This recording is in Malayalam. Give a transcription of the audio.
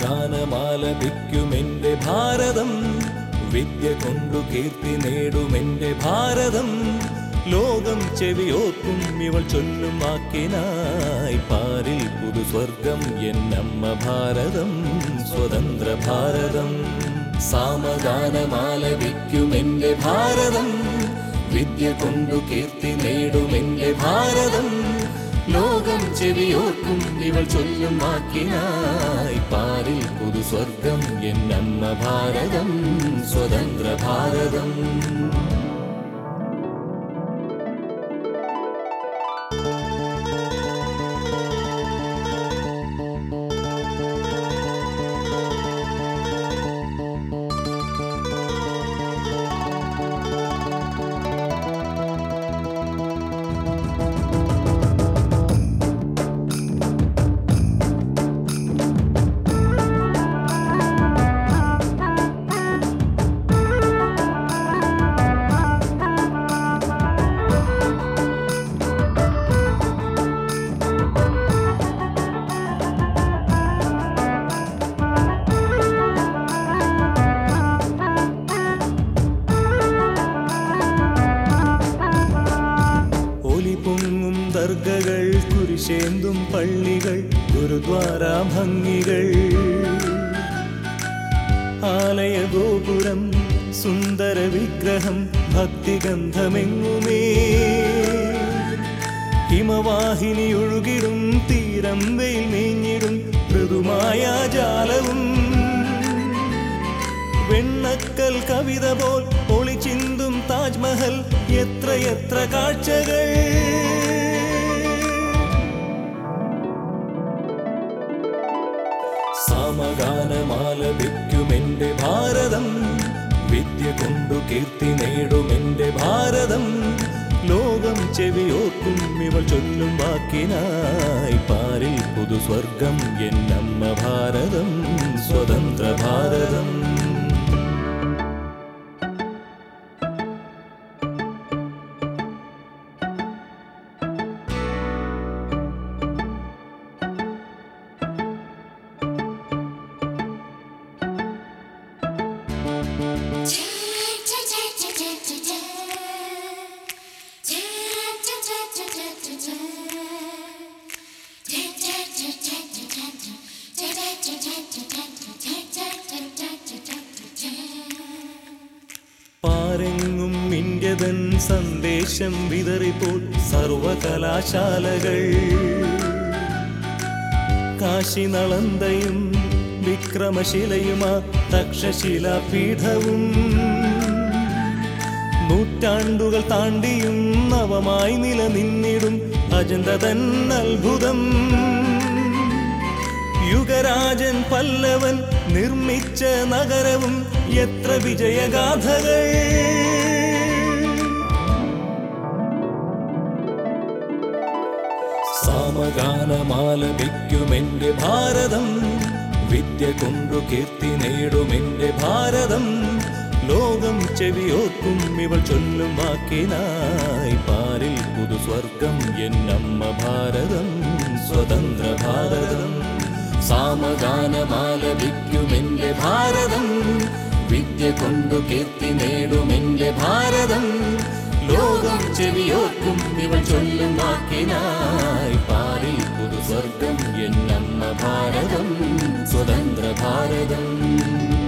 സാമഗാനമാലപിക്കുമെന്റെ ഭാരതം വിദ്യ കൊണ്ടു കീർത്തി നേടുമെന്റെ ഭാരതം ലോകം ചെവിയോർക്കും ഇവൾ ചൊല്ലും വാക്കിനായി പാരിൽ പുതുസ്വർഗം എന്നമ്മ ഭാരതം സ്വതന്ത്ര ഭാരതം സാമഗാനമാലപിക്കുമെന്റെ ഭാരതം വിദ്യ കൊണ്ടു കീർത്തി നേടുമെന്റെ ഭാരതം ലോകം ചെവിയോർക്കും ഇവൾ ചൊല്ലും വാക്കിനായി പാരിൽ പുതുസ്വർഗം എന്നമ്മ ഭാരതം സ്വതന്ത്ര ഭാരതം ഒലി പൊങ്ങും ദർഗകൾ കുരിശേന്തും പള്ളികൾ ഗുരുദ്വാര ഭംഗികൾ ആലയ ഗോപുരം സുന്ദര വിഗ്രഹം ഭക്തിഗന്ധമെങ്ങുമേ ഹിമവാഹിനി ഒഴുകിടും തീരം വെയിൽ മേഞ്ഞിടും മൃദുമായ ജാലവും വെണ്ണക്കൽ കവിത പോൽ ഒളിച്ചിന്തും താജ്മഹൽ എത്രയെത്ര കാഴ്ചകൾ സാമഗാനമാലപിക്കുമെന്റെ ഭാരതം വിദ്യ കൊണ്ടു കീർത്തി നേടുമെന്റെ ഭാരതം ലോകം ചെവിയോർക്കും ഇവൾ ചൊല്ലും വാക്കിനായി പാരിൽ പുതുസ്വർഗം എന്നമ്മ ഭാരതം സ്വതന്ത്ര ഭാരതം പാരെങ്ങും ഇന്ത്യതൻ സന്ദേശം വിതറിപ്പോൾ സർവകലാശാലകൾ കാശി നളന്തയും വിക്രമശിലയുമാ തക്ഷശില പീഠവും നൂറ്റാണ്ടുകൾ താണ്ടിയും നവമായി നിലനിന്നിടും അജന്ത തൻ അത്ഭുതം യുഗരാജൻ പല്ലവൻ നിർമ്മിച്ച നഗരവും എത്ര വിജയഗാഥകൾ സാമഗാനമാലപിക്കുമെന്റെ ഭാരതം വിദ്യ കൊണ്ടു കീർത്തി നേടുമെന്റെ ഭാരതം ലോകം ചെവിയോർക്കും ഇവൾ ചൊല്ലും വാക്കിനായി പാരിൽ പുതുസ്വർഗം എന്നമ്മ ഭാരതം സ്വതന്ത്ര ഭാരതം സാമഗാനമാലപിക്കുമെന്റെ ഭാരതം വിദ്യ കൊണ്ടു കീർത്തി നേടുമെന്റെ ഭാരതം ലോകം ചെവിയോർക്കും ഇവൾ ചൊല്ലും വാക്കിനായി പാരിൽ പുതുസ്വർഗം എന്നമ്മ ഭാരതം സ്വതന്ത്ര ഭാരതം